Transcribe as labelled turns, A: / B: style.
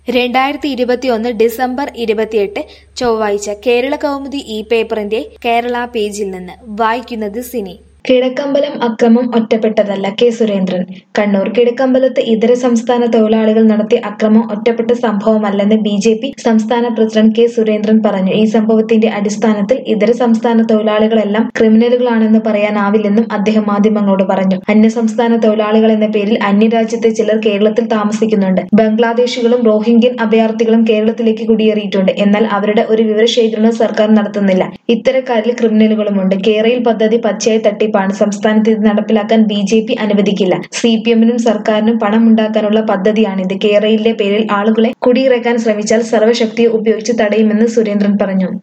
A: രണ്ടായിരത്തി ഇരുപത്തിയൊന്ന് ഡിസംബർ ഇരുപത്തിയെട്ട് ചൊവ്വാഴ്ച കേരള കൗമുദി ഈ പേപ്പറിന്റെ കേരള പേജിൽ നിന്ന് വായിക്കുന്നത് സിനി
B: കിഴക്കമ്പലം അക്രമം ഒറ്റപ്പെട്ടതല്ല കെ സുരേന്ദ്രൻ കണ്ണൂർ കിഴക്കമ്പലത്ത് ഇതര സംസ്ഥാന തൊഴിലാളികൾ നടത്തിയ അക്രമം ഒറ്റപ്പെട്ട സംഭവമല്ലെന്ന് ബി ജെ പി സംസ്ഥാന പ്രസിഡന്റ് കെ സുരേന്ദ്രൻ പറഞ്ഞു ഈ സംഭവത്തിന്റെ അടിസ്ഥാനത്തിൽ ഇതര സംസ്ഥാന തൊഴിലാളികളെല്ലാം ക്രിമിനലുകളാണെന്ന് പറയാനാവില്ലെന്നും അദ്ദേഹം മാധ്യമങ്ങളോട് പറഞ്ഞു അന്യസംസ്ഥാന തൊഴിലാളികൾ എന്ന പേരിൽ അന്യരാജ്യത്തെ ചിലർ കേരളത്തിൽ താമസിക്കുന്നുണ്ട് ബംഗ്ലാദേശികളും റോഹിംഗ്യൻ അഭയാർത്ഥികളും കേരളത്തിലേക്ക് കുടിയേറിയിട്ടുണ്ട് എന്നാൽ അവരുടെ ഒരു വിവരശേഖരണവും സർക്കാർ നടത്തുന്നില്ല ഇത്തരക്കാരിൽ ക്രിമിനലുകളുമുണ്ട് കേരയിൽ പദ്ധതി പച്ചയായി തട്ടിപ്പാണ് സംസ്ഥാനത്ത് ഇത് നടപ്പിലാക്കാൻ ബി ജെ പി അനുവദിക്കില്ല സി പി എമ്മിനും സർക്കാരിനും പണമുണ്ടാക്കാനുള്ള പദ്ധതിയാണിത് കേരളയിലെ പേരിൽ ആളുകളെ കുടിയിറക്കാൻ ശ്രമിച്ചാൽ സർവ്വശക്തിയെ ഉപയോഗിച്ച് തടയുമെന്ന് സുരേന്ദ്രൻ പറഞ്ഞു